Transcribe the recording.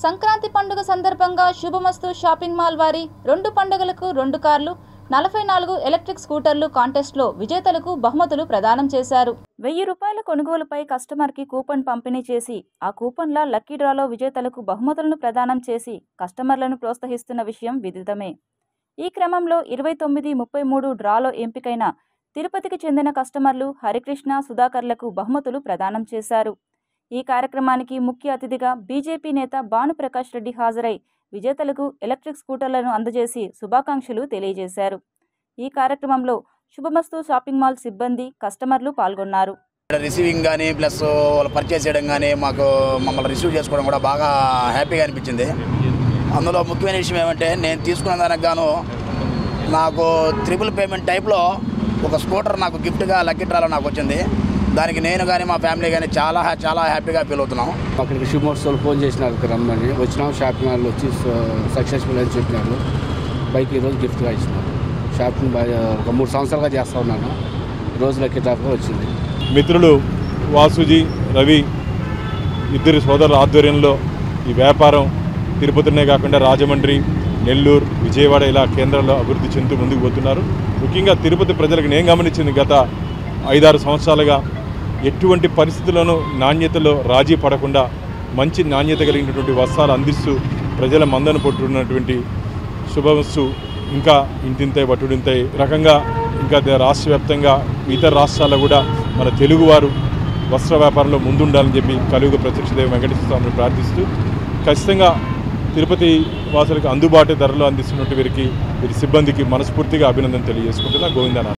సంక్రాంతి పండుగ సందర్భంగా శుభమస్తు షాపింగ్ మాల్ వారి రెండు పండుగలకు రెండు కార్లు నలభై నాలుగు ఎలక్ట్రిక్ స్కూటర్లు కాంటెస్ట్లో విజేతలకు బహుమతులు ప్రదానం చేశారు వెయ్యి రూపాయల కొనుగోలుపై కస్టమర్కి కూపన్ పంపిణీ చేసి ఆ కూపన్ల లక్కీ డ్రాలో విజేతలకు బహుమతులను ప్రదానం చేసి కస్టమర్లను ప్రోత్సహిస్తున్న విషయం విదితమే ఈ క్రమంలో ఇరవై తొమ్మిది ముప్పై మూడు డ్రాలో ఎంపికైన తిరుపతికి చెందిన కస్టమర్లు హరికృష్ణ సుధాకర్లకు బహుమతులు ప్రదానం చేశారు ఈ కార్యక్రమానికి ముఖ్య అతిథిగా బీజేపీ నేత భానుప్రకాష్ రెడ్డి హాజరై విజేతలకు ఎలక్ట్రిక్ స్కూటర్లను అందజేసి శుభాకాంక్షలు తెలియజేశారు ఈ కార్యక్రమంలో శుభమస్తు షాపింగ్ మాల్ సిబ్బంది కస్టమర్లు పాల్గొన్నారు ఇక్కడ రిసీవింగ్ కానీ ప్లస్ వాళ్ళు పర్చేస్ చేయడం కానీ మాకు మమ్మల్ని రిసీవ్ చేసుకోవడం కూడా బాగా హ్యాపీగా అనిపించింది అందులో ముఖ్యమైన విషయం ఏమంటే నేను తీసుకున్న దానికి గాను నాకు త్రిపుల్ పేమెంట్ టైప్లో ఒక స్కూటర్ నాకు గిఫ్ట్గా లక్కీ డ్రాలో నాకు వచ్చింది దానికి నేను కానీ మా ఫ్యామిలీ కానీ చాలా హ్యా- చాలా హ్యాపీగా ఫీల్ అవుతున్నాం అక్కడికి శుభమోత్సవాలు ఫోన్ చేసినారు ఇక్కడ రమ్మని వచ్చినాం షాపింగ్ మాల్ వచ్చి సక్సెస్ఫుల్ అని చెప్పినారు బైక్ ఈరోజు గిఫ్ట్గా ఇచ్చినారు షాపింగ్ బాగా ఒక మూడు సంవత్సరాలుగా చేస్తూ ఉన్నాను రోజు లక్కీ డ్రాప్గా వచ్చింది మిత్రులు వాసుజీ రవి ఇద్దరు సోదరుల ఆధ్వర్యంలో ఈ వ్యాపారం తిరుపతినే కాకుండా రాజమండ్రి నెల్లూరు విజయవాడ ఇలా కేంద్రాల్లో అభివృద్ధి చెందుతూ ముందుకు పోతున్నారు ముఖ్యంగా తిరుపతి ప్రజలకు నేను గమనించింది గత ఐదారు సంవత్సరాలుగా ఎటువంటి పరిస్థితుల్లోనూ నాణ్యతలో రాజీ పడకుండా మంచి నాణ్యత కలిగినటువంటి వస్త్రాలు అందిస్తూ ప్రజల మందను పట్టున్నటువంటి శుభవస్తు ఇంకా ఇంతింతాయి వట్టుడింతాయి రకంగా ఇంకా దే- రాష్ట్ర వ్యాప్తంగా ఇతర రాష్ట్రాల్లో కూడా మన తెలుగువారు వస్త్ర వ్యాపారంలో ముందుండాలని చెప్పి కలియుగ ప్రత్యక్షదేవి వెంకటేశ్వర స్వామిని ప్రార్థిస్తూ ఖచ్చితంగా తిరుపతి వాసులకు అందుబాటు ధరలో అందిస్తున్నట్టు వీరికి వీరి సిబ్బందికి మనస్ఫూర్తిగా అభినందన తెలియజేసుకుంటున్నా గోవిందనాథ్